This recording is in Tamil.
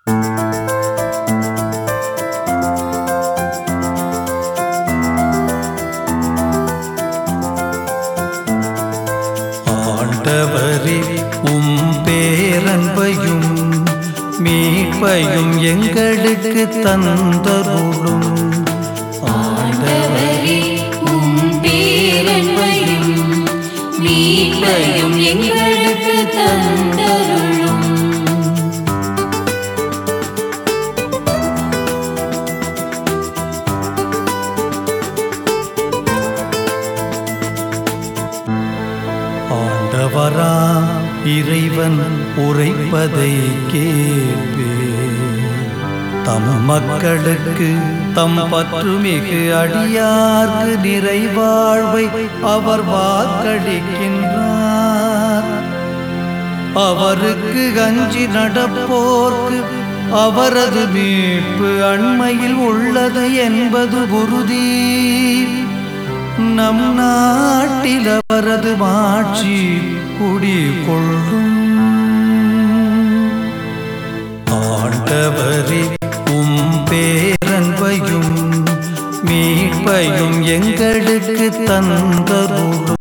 ஆண்டவரே உம் பேரன்பையும் மீட்பையும் எங்களுக்கு தந்தருளும் ஆண்டவரே உம் பேரன்பையும் மீட்பையும் எங்களுக்கு தந்தருளும் ஆண்டவரா இறைவன் உரைப்பதை கேட்பே தம் மக்களுக்கு தம் பற்றுமிகு அடியார்க்கு நிறைவாழ்வை அவர் வாக்களிக்கின்றார் அவருக்கு அஞ்சி நடப்போர்க்கு அவரது மீட்பு அண்மையில் உள்ளது என்பது உறுதி நம் நாட்டில் அவரது மாட்சி குடிகொள்ளும் ஆண்டவரே உம் பேரன்பையும் மீட்பையும் எங்களுக்கு தந்தருளும்